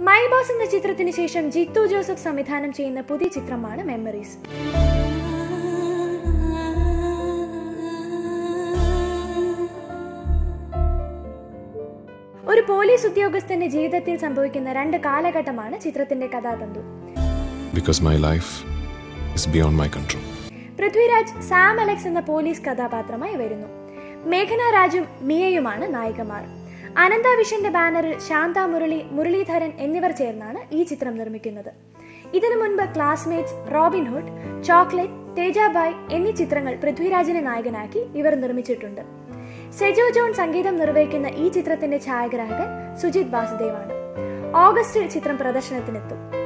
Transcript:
My boss എന്ന ചിത്രത്തിന് ശേഷം ജിത്തു ജോസഫ് സംവിധാനം ചെയ്യുന്ന പുതിയ ചിത്രമാണ് മെമ്മറീസ് ഒരു പോലീസ് ഉദ്യോഗസ്ഥന്റെ ജീവിതത്തിൽ സംഭവിക്കുന്ന രണ്ട് കാലഘട്ടമാണ് ചിത്രത്തിന്റെ കഥാതന്തു because my life is beyond my control. Prithviraj Sam Alex എന്ന പോലീസ് കഥാപാത്രമായി വരുന്നു മേഘന രാജും മിയയുമാണ് നായികമാർ അനന്ത വിഷന്റെ ബാനറിൽ ശാന്ത മുരളി മുരളീധരൻ എന്നിവർ ചേർന്നാണ് ഈ ചിത്രം നിർമ്മിക്കുന്നത് ഇതിനു മുൻപ് ക്ലാസ്മേറ്റ്സ് റോബിൻഹുഡ് ചോക്ലേറ്റ് തേജാബായ് എന്നീ ചിത്രങ്ങൾ പൃഥ്വിരാജിനെ നായകനാക്കി ഇവർ നിർമ്മിച്ചിട്ടുണ്ട് സെജോ ജോൺ സംഗീതം നിർവഹിക്കുന്ന ഈ ചിത്രത്തിന്റെ ഛായാഗ്രാഹകൻ സുജിത് വാസുദേവാണ് ഓഗസ്റ്റിൽ ചിത്രം പ്രദർശനത്തിനെത്തും